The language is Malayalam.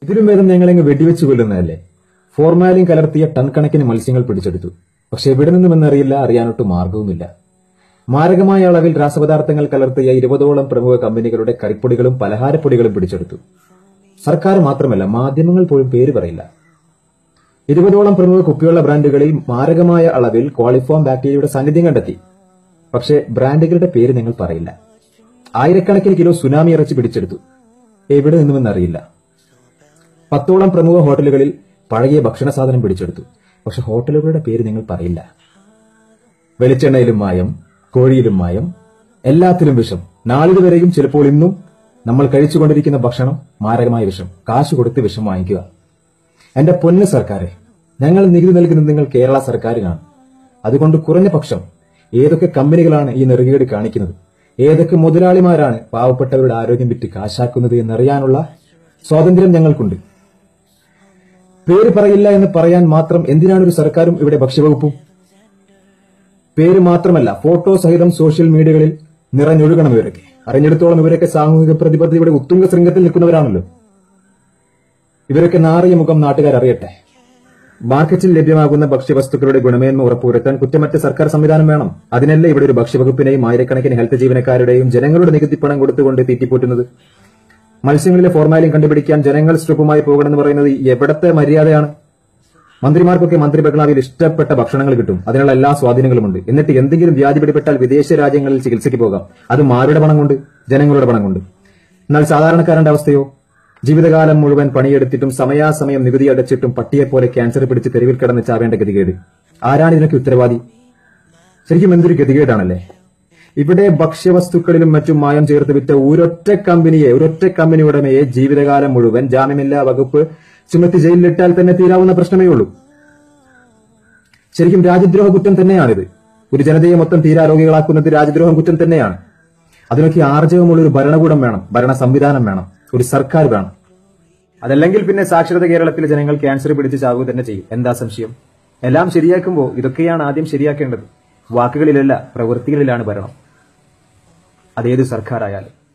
ഇതിലും ഭേദം ഞങ്ങളെങ്ങ് വെടിവെച്ച് കൊല്ലുന്നതല്ലേ ഫോർമാലിൻ കലർത്തിയ ടൺ കണക്കിന് മത്സ്യങ്ങൾ പിടിച്ചെടുത്തു പക്ഷെ എവിടെ നിന്നുമെന്നറിയില്ല അറിയാനൊട്ട് മാർഗവുമില്ല മാരകമായ അളവിൽ രാസപദാർത്ഥങ്ങൾ കലർത്തിയ ഇരുപതോളം പ്രമുഖ കമ്പനികളുടെ കറിപ്പൊടികളും പലഹാരപ്പൊടികളും പിടിച്ചെടുത്തു സർക്കാർ മാത്രമല്ല മാധ്യമങ്ങൾ പോലും പേര് പറയില്ല ഇരുപതോളം പ്രമുഖ കുപ്പിവെള്ള ബ്രാൻഡുകളിൽ മാരകമായ അളവിൽ ക്വാളിഫോം ബാക്ടീരിയയുടെ സാന്നിധ്യം കണ്ടെത്തി പക്ഷേ ബ്രാൻഡുകളുടെ പേര് ഞങ്ങൾ പറയില്ല ആയിരക്കണക്കിന് കിലോ സുനാമി ഇറച്ചി പിടിച്ചെടുത്തു എവിടെ നിന്നുമെന്നറിയില്ല പത്തോളം പ്രമുഖ ഹോട്ടലുകളിൽ പഴകിയ ഭക്ഷണ സാധനം പിടിച്ചെടുത്തു പക്ഷെ ഹോട്ടലുകളുടെ പേര് നിങ്ങൾ പറയില്ല വെളിച്ചെണ്ണയിലും മായം കോഴിയിലും മായം എല്ലാത്തിലും വിഷം നാളിതുവരെയും ചിലപ്പോൾ ഇന്നും നമ്മൾ കഴിച്ചുകൊണ്ടിരിക്കുന്ന ഭക്ഷണം മാരകമായ വിഷം കാശ് കൊടുത്ത് വിഷം വാങ്ങിക്കുക എന്റെ പൊന്ന് സർക്കാരെ ഞങ്ങൾ നികുതി നൽകുന്നത് നിങ്ങൾ കേരള സർക്കാരിനാണ് അതുകൊണ്ട് കുറഞ്ഞ പക്ഷം ഏതൊക്കെ കമ്പനികളാണ് ഈ നെറുകേട് കാണിക്കുന്നത് ഏതൊക്കെ മുതലാളിമാരാണ് പാവപ്പെട്ടവരുടെ ആരോഗ്യം വിറ്റ് കാശാക്കുന്നത് എന്നറിയാനുള്ള സ്വാതന്ത്ര്യം ഞങ്ങൾക്കുണ്ട് പേര് പറയില്ല എന്ന് പറയാൻ മാത്രം എന്തിനാണ് ഒരു സർക്കാരും ഇവിടെ ഭക്ഷ്യവകുപ്പും പേര് മാത്രമല്ല ഫോട്ടോ സഹിതം സോഷ്യൽ മീഡിയകളിൽ നിറഞ്ഞൊഴുകണം ഇവരൊക്കെ അറിഞ്ഞെടുത്തോളം ഇവരൊക്കെ സാമൂഹിക പ്രതിബദ്ധതയുടെ ഉത്തുംഗ ശൃംഗത്തിൽ നിൽക്കുന്നവരാണല്ലോ ഇവരൊക്കെ നാറിയ മുഖം നാട്ടുകാർ അറിയട്ടെ മാർക്കറ്റിൽ ലഭ്യമാകുന്ന ഭക്ഷ്യവസ്തുക്കളുടെ ഗുണമേന്മ ഉറപ്പുവരുത്താൻ കുറ്റമറ്റ സർക്കാർ സംവിധാനം വേണം അതിനല്ലേ ഇവിടെ ഒരു ഭക്ഷ്യവകുപ്പിനെയും ആയിരക്കണക്കിന് ഹെൽത്ത് ജീവനക്കാരുടെയും ജനങ്ങളുടെ നികുതി പണം കൊടുത്തുകൊണ്ട് തീറ്റിപ്പോറ്റുന്നത് മത്സ്യങ്ങളിലെ ഫോർമാലിൻ കണ്ടുപിടിക്കാൻ ജനങ്ങൾ സ്ട്രിപ്പുമായി പോകണമെന്ന് പറയുന്നത് എവിടത്തെ മര്യാദയാണ് മന്ത്രിമാർക്കൊക്കെ മന്ത്രി ബംഗ്ലാവിൽ ഇഷ്ടപ്പെട്ട ഭക്ഷണങ്ങൾ കിട്ടും അതിനുള്ള എല്ലാ സ്വാധീനങ്ങളുമുണ്ട് എന്നിട്ട് എന്തെങ്കിലും വ്യാധി പിടിപെട്ടാൽ വിദേശ രാജ്യങ്ങളിൽ ചികിത്സയ്ക്ക് പോകാം അത് ആരുടെ പണം കൊണ്ട് ജനങ്ങളുടെ പണം കൊണ്ട് എന്നാൽ സാധാരണക്കാരന്റെ അവസ്ഥയോ ജീവിതകാലം മുഴുവൻ പണിയെടുത്തിട്ടും സമയാസമയം നികുതി അടച്ചിട്ടും പട്ടിയെപ്പോലെ ക്യാൻസർ പിടിച്ച് തെരുവിൽ കിടന്ന് ചാവേണ്ട ഗതികേട് ആരാണ് ഇതിനൊക്കെ ഉത്തരവാദി ശരിക്കും എന്തൊരു ഗതികേടാണല്ലേ ഇവിടെ ഭക്ഷ്യവസ്തുക്കളിലും മറ്റും മായം ചേർത്ത് വിറ്റ ഒരൊറ്റ കമ്പനിയെ ഒരൊറ്റ കമ്പനി ഉടമയെ ജീവിതകാലം മുഴുവൻ ജാമ്യമില്ലാ വകുപ്പ് ചുമത്തി ജയിലിലിട്ടാൽ തന്നെ തീരാവുന്ന പ്രശ്നമേ ഉള്ളൂ ശരിക്കും രാജ്യദ്രോഹ കുറ്റം തന്നെയാണിത് ഒരു ജനതയെ മൊത്തം തീരാരോഗ്യങ്ങളാക്കുന്നത് രാജ്യദ്രോഹം കുറ്റം തന്നെയാണ് അതിനൊക്കെ ആർജവമുള്ള ഒരു ഭരണകൂടം വേണം ഭരണ സംവിധാനം വേണം ഒരു സർക്കാർ വേണം അതല്ലെങ്കിൽ പിന്നെ സാക്ഷരത കേരളത്തിലെ ജനങ്ങൾ ക്യാൻസർ പിടിച്ച് ചാവുക തന്നെ ചെയ്യും എന്താ സംശയം എല്ലാം ശരിയാക്കുമ്പോൾ ഇതൊക്കെയാണ് ആദ്യം ശരിയാക്കേണ്ടത് വാക്കുകളിലല്ല പ്രവൃത്തികളിലാണ് ഭരണം അതേത് സർക്കാരായാലും